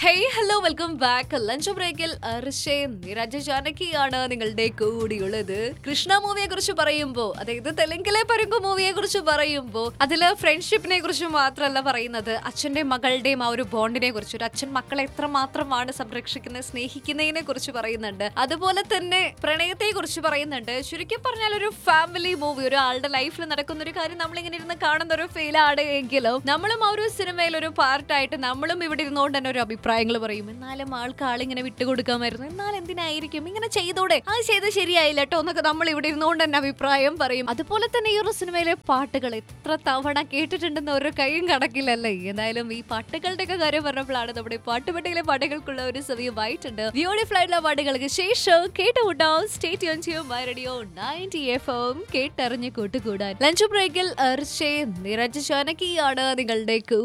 hey hello welcome back lunch ബ്രേക്കിൽ അർഷയും നിരജ ജാനകിയാണ് നിങ്ങളുടെ കൂടിയുള്ളത് കൃഷ്ണ മൂവിയെ കുറിച്ച് പറയുമ്പോ അതായത് തെലുങ്കിലെ പരുങ്കു മൂവിയെ കുറിച്ച് പറയുമ്പോ അതില് ഫ്രണ്ട്ഷിപ്പിനെ കുറിച്ച് മാത്രമല്ല പറയുന്നത് അച്ഛന്റെ മകളുടെയും ആ ഒരു ബോണ്ടിനെ കുറിച്ച് ഒരു അച്ഛൻ മക്കളെ എത്രമാത്രമാണ് സംരക്ഷിക്കുന്നത് സ്നേഹിക്കുന്നതിനെ കുറിച്ച് പറയുന്നുണ്ട് അതുപോലെ തന്നെ പ്രണയത്തെ കുറിച്ച് പറയുന്നുണ്ട് ചുരുക്കി പറഞ്ഞാൽ ഒരു ഫാമിലി മൂവി ഒരു ആളുടെ ലൈഫിൽ നടക്കുന്ന ഒരു കാര്യം നമ്മളിങ്ങനെ ഇരുന്ന് കാണുന്ന ഒരു ഫീൽ ആണ് എങ്കിലും നമ്മളും ആ ഒരു സിനിമയിൽ ഒരു പാർട്ടായിട്ട് നമ്മളും ഇവിടെ ഇരുന്നുകൊണ്ട് തന്നെ ഒരു അഭിപ്രായങ്ങൾ പറയും എന്നാലും ആൾക്ക് ആളിങ്ങനെ വിട്ടുകൊടുക്കാമായിരുന്നു എന്നാൽ എന്തിനായിരിക്കും ഇങ്ങനെ ചെയ്തോടെ ആ ചെയ്ത് ശരിയായില്ല കേട്ടോ എന്നൊക്കെ നമ്മൾ ഇവിടെ ഇരുന്നുകൊണ്ട് തന്നെ അഭിപ്രായം പറയും അതുപോലെ തന്നെ ഈ ഒരു സിനിമയിലെ പാട്ടുകൾ എത്ര തവണ കേട്ടിട്ടുണ്ടെന്ന് ഒരു കൈയും കണക്കില്ലല്ലേ എന്തായാലും ഈ പാട്ടുകളുടെ ഒക്കെ കാര്യം പറഞ്ഞപ്പോഴാണ് നമ്മുടെ പാട്ടുപെട്ടിയിലെ പാട്ടുകൾക്കുള്ള ഒരു സമയമായിട്ടുണ്ട് ബ്യൂട്ടിഫുൾ ആയിട്ടുള്ള പാട്ടുകൾക്ക് ശേഷം കേട്ടുകൂട്ടാം സ്റ്റേറ്റ് യോൺ ചെയ്യും റേഡിയോ നയൻറ്റി എഫ് എം കേട്ടറിഞ്ഞ് കൂട്ടുകൂടാൻ ലഞ്ച് ബ്രേക്കിൽ അർച്ചേ നിരജ് ജാനകിയാണ് നിങ്ങളുടെ